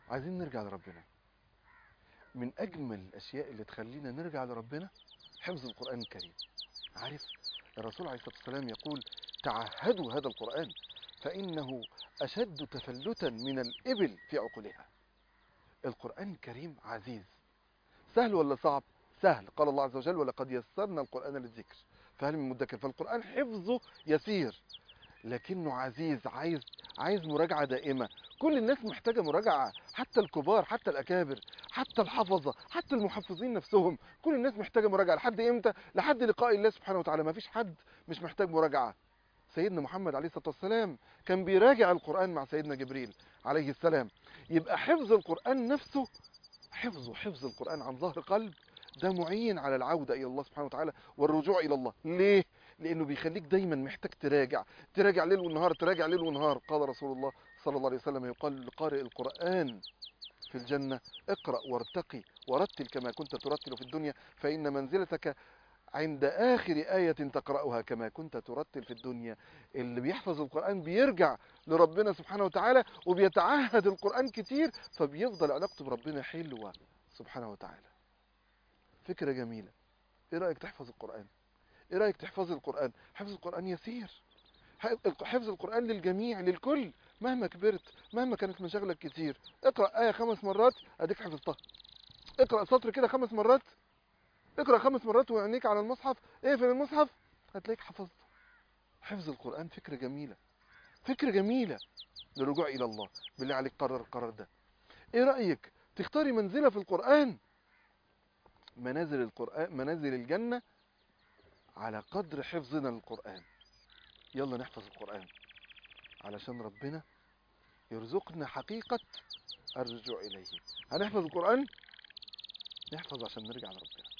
عايزين نرجع لربنا من أجمل الأشياء اللي تخلينا نرجع لربنا حفظ القرآن الكريم عارف الرسول عليه الصلاة والسلام يقول تعهدوا هذا القرآن فإنه أشد تفلتا من الإبل في عقولها القرآن الكريم عزيز سهل ولا صعب سهل قال الله عز وجل ولقد يسرنا القرآن للذكر فهل من مدكر فالقرآن حفظه يسير لكنه عزيز عايز عايز مراجعة دائمة كل الناس محتاجة مراجعة حتى الكبار حتى الأكابر حتى الحفظة حتى المحفظين نفسهم كل الناس محتاجة مراجعة لحد إمتى لحد لقاء الله سبحانه وتعالى ما فيش حد مش محتاج مراجعة سيدنا محمد عليه الصلاة والسلام كان بيراجع القرآن مع سيدنا جبريل عليه السلام يبقى حفظ القرآن نفسه حفظه حفظ القرآن عن ظهر قلب ده معين على العودة إلى الله سبحانه وتعالى والرجوع إلى الله ليه؟ لأنه بيخليك دايما محتاج تراجع تراجع ليل ونهار تراجع ليل ونهار قال رسول الله صلى الله عليه وسلم يقال لقارئ القرآن في الجنة اقرأ وارتقي ورتل كما كنت ترتل في الدنيا فإن منزلتك عند آخر آية تقرأها كما كنت ترتل في الدنيا اللي بيحفظ القرآن بيرجع لربنا سبحانه وتعالى وبيتعهد القرآن كتير فبيفضل علاقته بربنا حلوة سبحانه وتعالى فكرة جميلة ايه رأيك تحفظ القرآن ايه رأيك تحفظ القرآن حفظ القرآن يسير حفظ القرآن للجميع للكل مهما كبرت مهما كانت مشاغلك كتير اقرأ آية خمس مرات اديك حفظتها اقرأ سطر كده خمس مرات اقرأ خمس مرات وعينيك على المصحف اقفل المصحف هتلاقيك حفظته حفظ القرآن فكرة جميلة فكرة جميلة للرجوع إلى الله بالله عليك قرر القرار ده ايه رأيك تختاري منزلة في القرآن منازل القرآن منازل الجنة على قدر حفظنا للقرآن يلا نحفظ القرآن علشان ربنا يرزقنا حقيقة الرجوع إليه هنحفظ القرآن نحفظ عشان نرجع لربنا